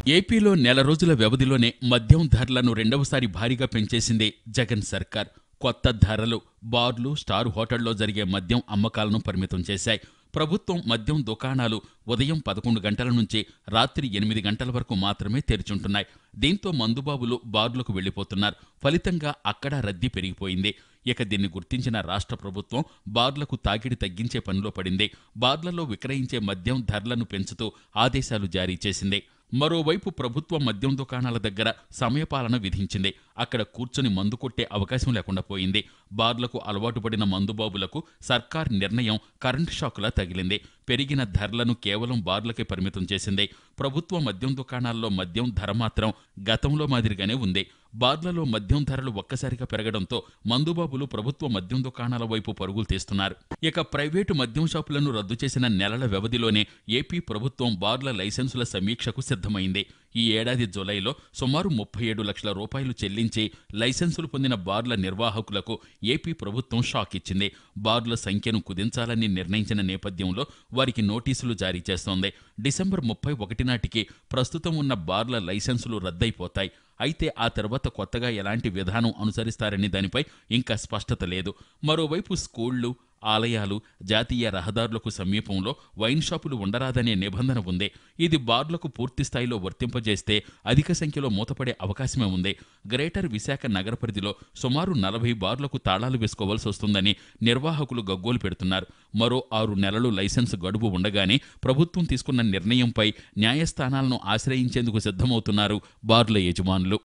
ఏపీలో నెల రోజుల వ్యవధిలోనే మద్యం ధరలను రెండవసారి భారీగా పెంచేసింది జగన్ సర్కార్ కొత్త ధరలు బార్లు స్టార్ హోటల్లో జరిగే మద్యం అమ్మకాలను పరిమితం చేశాయి ప్రభుత్వం మద్యం దుకాణాలు ఉదయం పదకొండు గంటల నుంచి రాత్రి ఎనిమిది గంటల వరకు మాత్రమే తెరిచుంటున్నాయి దీంతో మందుబాబులు బార్లకు వెళ్లిపోతున్నారు ఫలితంగా అక్కడ రద్దీ పెరిగిపోయింది ఇక దీన్ని గుర్తించిన రాష్ట్ర ప్రభుత్వం బార్లకు తాకిడి తగ్గించే పనిలో పడింది బార్లలో విక్రయించే మద్యం ధరలను పెంచుతూ ఆదేశాలు జారీ చేసింది మరోవైపు ప్రభుత్వ మద్యం దుకాణాల దగ్గర సమయపాలన విధించింది అక్కడ కూర్చుని మందు కొట్టే అవకాశం లేకుండా పోయింది బార్లకు అలవాటు పడిన మందుబాబులకు సర్కార్ నిర్ణయం కరెంట్ షాకులా తగిలింది పెరిగిన ధరలను కేవలం బార్లకే పరిమితం చేసింది ప్రభుత్వ మద్యం దుకాణాల్లో మద్యం ధర మాత్రం గతంలో మాదిరిగానే ఉంది బార్లలో మద్యం ధరలు ఒక్కసారిగా పెరగడంతో మందుబాబులు ప్రభుత్వ మద్యం దుకాణాల వైపు పరుగులు తీస్తున్నారు ఇక ప్రైవేటు మద్యం షాపులను రద్దు చేసిన నెలల వ్యవధిలోనే ఏపీ ప్రభుత్వం బార్ల లైసెన్సుల సమీక్షకు సిద్ధమైంది ఈ ఏడాది జులైలో సుమారు ముప్పై ఏడు లక్షల రూపాయలు చెల్లించి లైసెన్సులు పొందిన బార్ల నిర్వాహకులకు ఏపీ ప్రభుత్వం షాక్ ఇచ్చింది బార్ల సంఖ్యను కుదించాలని నిర్ణయించిన నేపథ్యంలో వారికి నోటీసులు జారీ చేస్తోంది డిసెంబర్ ముప్పై ఒకటి నాటికి ప్రస్తుతం ఉన్న బార్ల లైసెన్సులు రద్దయిపోతాయి అయితే ఆ తర్వాత కొత్తగా ఎలాంటి విధానం అనుసరిస్తారనే దానిపై ఇంకా స్పష్టత లేదు మరోవైపు స్కూళ్లు ఆలయాలు జాతీయ రహదారులకు సమీపంలో వైన్ షాపులు ఉండరాదనే నిబంధన ఉంది ఇది బార్లకు పూర్తి స్థాయిలో వర్తింపజేస్తే అధిక సంఖ్యలో మూతపడే అవకాశమే ఉంది గ్రేటర్ విశాఖ నగర పరిధిలో సుమారు నలభై బార్లకు తాళాలు వేసుకోవాల్సి వస్తుందని నిర్వాహకులు గగ్గోలు పెడుతున్నారు మరో ఆరు నెలలు లైసెన్స్ గడువు ఉండగానే ప్రభుత్వం తీసుకున్న నిర్ణయంపై న్యాయస్థానాలను ఆశ్రయించేందుకు సిద్ధమవుతున్నారు బార్ల యజమానులు